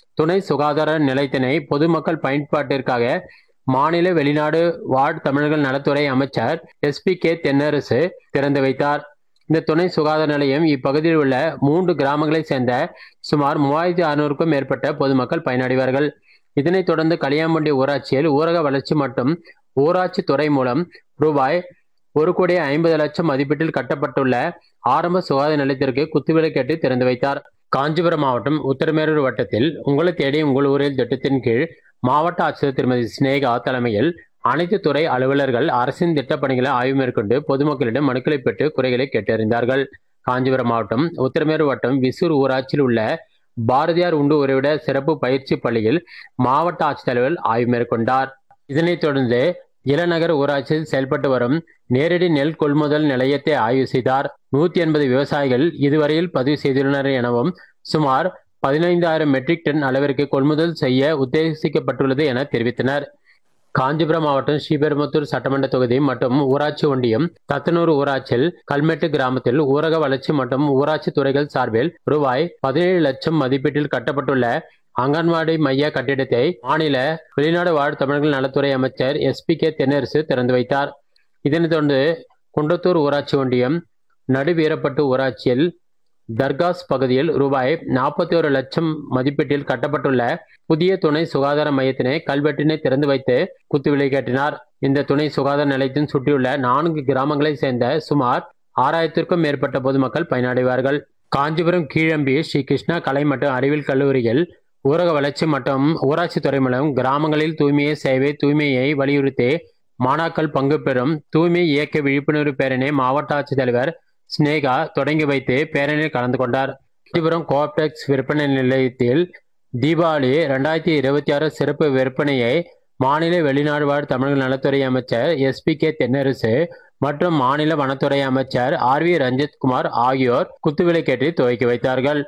துணை சுகாதார நிலையத்தினை பொதுமக்கள் பயன்பாட்டிற்காக மாநில வெளிநாடு வாழ் தமிழர்கள் நலத்துறை அமைச்சர் எஸ் பி கே தென்னரசு திறந்து வைத்தார் இந்த துணை சுகாதார நிலையம் இப்பகுதியில் உள்ள மூன்று கிராமங்களைச் சேர்ந்த சுமார் மூவாயிரத்தி அறுநூறுக்கும் மேற்பட்ட பொதுமக்கள் பயனடைவார்கள் இதனைத் தொடர்ந்து களியாம்பட்டி ஊராட்சியில் ஊரக வளர்ச்சி மற்றும் ஊராட்சி துறை மூலம் ரூபாய் ஒரு கோடி ஐம்பது லட்சம் மதிப்பீட்டில் கட்டப்பட்டுள்ள ஆரம்ப சுகாதார நிலையத்திற்கு குத்துவிளக்கேட்டு திறந்து வைத்தார் காஞ்சிபுரம் மாவட்டம் உத்தரமேரூர் வட்டத்தில் உங்களை தேடி உங்கள் ஊரில் திட்டத்தின் கீழ் மாவட்ட ஆட்சியர் திருமதி சினேகா தலைமையில் அனைத்து துறை அலுவலர்கள் அரசின் திட்டப்பணிகளை ஆய்வு மேற்கொண்டு பொதுமக்களிடம் மனுக்களை பெற்று குறைகளை கேட்டறிந்தார்கள் காஞ்சிபுரம் மாவட்டம் உத்தரமேரூர் வட்டம் விசூர் ஊராட்சியில் உள்ள பாரதியார் உண்டு உறைவிட சிறப்பு பயிற்சி பள்ளியில் மாவட்ட ஆட்சித்தலைவர் ஆய்வு மேற்கொண்டார் இதனைத் தொடர்ந்து இளநகர் ஊராட்சியில் செயல்பட்டு வரும் நேரடி நெல் கொள்முதல் நிலையத்தை ஆய்வு செய்தார் நூத்தி எண்பது விவசாயிகள் இதுவரையில் பதிவு செய்துள்ளனர் எனவும் சுமார் பதினைந்தாயிரம் மெட்ரிக் டன் அளவிற்கு கொள்முதல் செய்ய உத்தேசிக்கப்பட்டுள்ளது என தெரிவித்தனர் காஞ்சிபுரம் மாவட்டம் ஸ்ரீபெரும்புத்தூர் சட்டமன்ற தொகுதி மற்றும் ஊராட்சி ஒன்றியம் தத்தனூர் ஊராட்சியில் கல்மெட்டு கிராமத்தில் ஊரக வளர்ச்சி மற்றும் ஊராட்சி துறைகள் சார்பில் ரூபாய் பதினேழு லட்சம் மதிப்பீட்டில் கட்டப்பட்டுள்ள அங்கன்வாடி மைய கட்டிடத்தை மாநில வெளிநாடு வாழ் தமிழர்கள் நலத்துறை அமைச்சர் எஸ் பி கே தென்னரசு திறந்து வைத்தார் இதனைத் தொடர்ந்து குன்றத்தூர் ஊராட்சி ஒன்றியம் நடுவீரப்பட்டு ஊராட்சியில் தர்காஸ் பகுதியில் ரூபாய் நாற்பத்தி ஒரு லட்சம் மதிப்பீட்டில் கட்டப்பட்டுள்ள புதிய துணை சுகாதார மையத்தினை கல்வெட்டினை திறந்து வைத்து குத்துவிளை காட்டினார் இந்த துணை சுகாதார நிலையத்தின் சுற்றியுள்ள நான்கு கிராமங்களைச் சேர்ந்த சுமார் ஆறாயிரத்திற்கும் மேற்பட்ட பொதுமக்கள் பயனடைவார்கள் காஞ்சிபுரம் கீழம்பி ஸ்ரீ கிருஷ்ணா கலை மற்றும் அறிவியல் கல்லூரியில் ஊரக வளர்ச்சி மற்றும் ஊராட்சி துறை மூலம் கிராமங்களில் தூய்மையை சேவை தூய்மையை வலியுறுத்தி மாணாக்கள் பங்கு பெறும் தூய்மை இயக்க விழிப்புணர்வு பேரணி மாவட்ட ஆட்சித்தலைவர் ஸ்னேகா தொடங்கி வைத்து பேரணியில் கலந்து கொண்டார் காஞ்சிபுரம் கோஆப்டெக்ஸ் விற்பனை நிலையத்தில் தீபாவளி ரெண்டாயிரத்தி இருபத்தி ஆறு சிறப்பு விற்பனையை மாநில வெளிநாடு வாழ் தமிழக நலத்துறை அமைச்சர் எஸ் பி கே தென்னரசு மற்றும் மாநில வனத்துறை அமைச்சர் ஆர் வி ரஞ்சித் குமார் ஆகியோர் குத்துவிளக்கேற்றி துவக்கி வைத்தார்கள்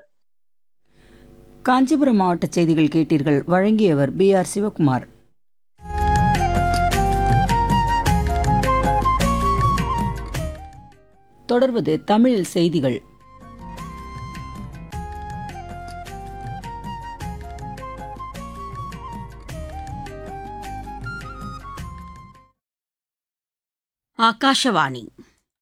காஞ்சிபுரம் மாவட்ட செய்திகள் கேட்டீர்கள் வழங்கியவர் பி ஆர் சிவகுமார் தொடர்வது தமிழில் செய்திகள் ಆಕಾಶವಾಣಿ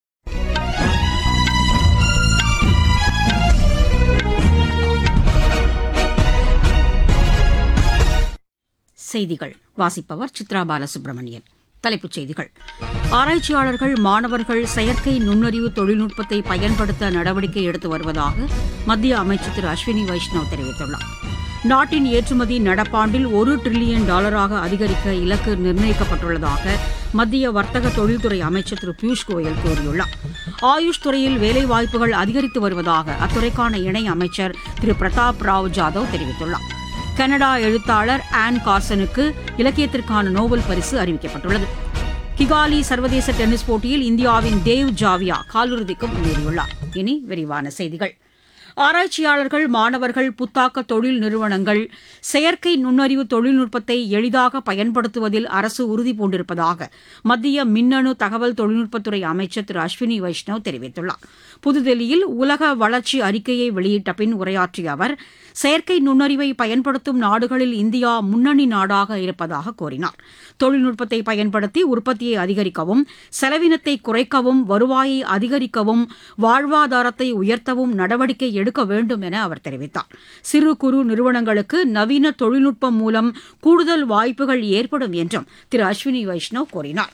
செய்திகள் வாசிப்பவர் சித்ரா பாலசுப்ரமணியன் தலைப்புச் செய்திகள் ஆராய்ச்சியாளர்கள் மாணவர்கள் செயற்கை நுண்ணறிவு தொழில்நுட்பத்தை பயன்படுத்த நடவடிக்கை எடுத்து வருவதாக மத்திய அமைச்சர் திரு அஸ்வினி வைஷ்ணவ் தெரிவித்துள்ளார் நாட்டின் ஏற்றுமதி நடப்பாண்டில் ஒரு டிரில்லியன் டாலராக அதிகரிக்க இலக்கு நிர்ணயிக்கப்பட்டுள்ளதாக மத்திய வர்த்தக தொழில்துறை அமைச்சர் திரு பியூஷ் கோயல் கூறியுள்ளார் ஆயுஷ் துறையில் வேலைவாய்ப்புகள் அதிகரித்து வருவதாக அத்துறைக்கான இணை அமைச்சர் திரு பிரதாப் ராவ் ஜாதவ் தெரிவித்துள்ளார் கனடா எழுத்தாளர் ஆன் கார்சனுக்கு இலக்கியத்திற்கான நோபல் பரிசு அறிவிக்கப்பட்டுள்ளது கிகாலி சர்வதேச டென்னிஸ் போட்டியில் இந்தியாவின் தேவ் ஜாவியா காலிறுதிக்கு முன்னேறியுள்ளார் இனி விரிவான செய்திகள் ஆராய்ச்சியாளர்கள் மாணவர்கள் புத்தாக்க தொழில் நிறுவனங்கள் செயற்கை நுண்ணறிவு தொழில்நுட்பத்தை எளிதாக பயன்படுத்துவதில் அரசு உறுதி பூண்டிருப்பதாக மத்திய மின்னணு தகவல் தொழில்நுட்பத்துறை அமைச்சர் திரு அஸ்வினி வைஷ்ணவ் தெரிவித்துள்ளார் புதுதில்லியில் உலக வளர்ச்சி அறிக்கையை வெளியிட்ட பின் உரையாற்றிய அவர் செயற்கை நுண்ணறிவை பயன்படுத்தும் நாடுகளில் இந்தியா முன்னணி நாடாக இருப்பதாக கூறினார் தொழில்நுட்பத்தை பயன்படுத்தி உற்பத்தியை அதிகரிக்கவும் செலவினத்தை குறைக்கவும் வருவாயை அதிகரிக்கவும் வாழ்வாதாரத்தை உயர்த்தவும் நடவடிக்கை எடுக்க வேண்டும் என அவர் தெரிவித்தார் சிறு குறு நிறுவனங்களுக்கு நவீன தொழில்நுட்பம் மூலம் கூடுதல் வாய்ப்புகள் ஏற்படும் என்றும் திரு அஸ்வினி வைஷ்ணவ் கூறினார்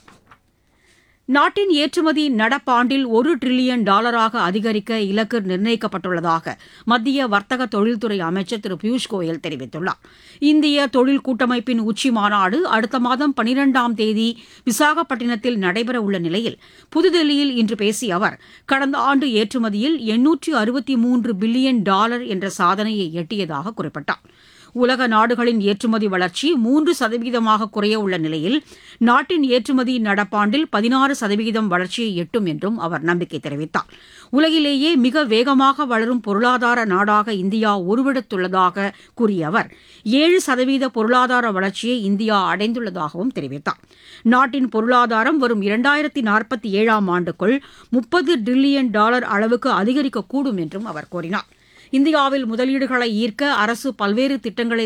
நாட்டின் ஏற்றுமதி நடப்பாண்டில் ஒரு டிரில்லியன் டாலராக அதிகரிக்க இலக்கு நிர்ணயிக்கப்பட்டுள்ளதாக மத்திய வர்த்தக தொழில்துறை அமைச்சர் திரு பியூஷ் கோயல் தெரிவித்துள்ளார் இந்திய தொழில் கூட்டமைப்பின் உச்சி மாநாடு அடுத்த மாதம் பனிரெண்டாம் தேதி விசாகப்பட்டினத்தில் நடைபெறவுள்ள நிலையில் புதுதில்லியில் இன்று பேசிய அவர் கடந்த ஆண்டு ஏற்றுமதியில் எண்ணூற்று அறுபத்தி மூன்று பில்லியன் டாலர் என்ற சாதனையை எட்டியதாக குறிப்பிட்டார் உலக நாடுகளின் ஏற்றுமதி வளர்ச்சி மூன்று சதவீதமாக குறைய உள்ள நிலையில் நாட்டின் ஏற்றுமதி நடப்பாண்டில் பதினாறு சதவீதம் வளர்ச்சியை எட்டும் என்றும் அவர் நம்பிக்கை தெரிவித்தார் உலகிலேயே மிக வேகமாக வளரும் பொருளாதார நாடாக இந்தியா உருவெடுத்துள்ளதாக கூறிய அவர் ஏழு சதவீத பொருளாதார வளர்ச்சியை இந்தியா அடைந்துள்ளதாகவும் தெரிவித்தார் நாட்டின் பொருளாதாரம் வரும் இரண்டாயிரத்தி நாற்பத்தி ஏழாம் ஆண்டுக்குள் முப்பது டிரில்லியன் டாலர் அளவுக்கு அதிகரிக்கக்கூடும் என்றும் அவர் கூறினார் இந்தியாவில் முதலீடுகளை ஈர்க்க அரசு பல்வேறு திட்டங்களை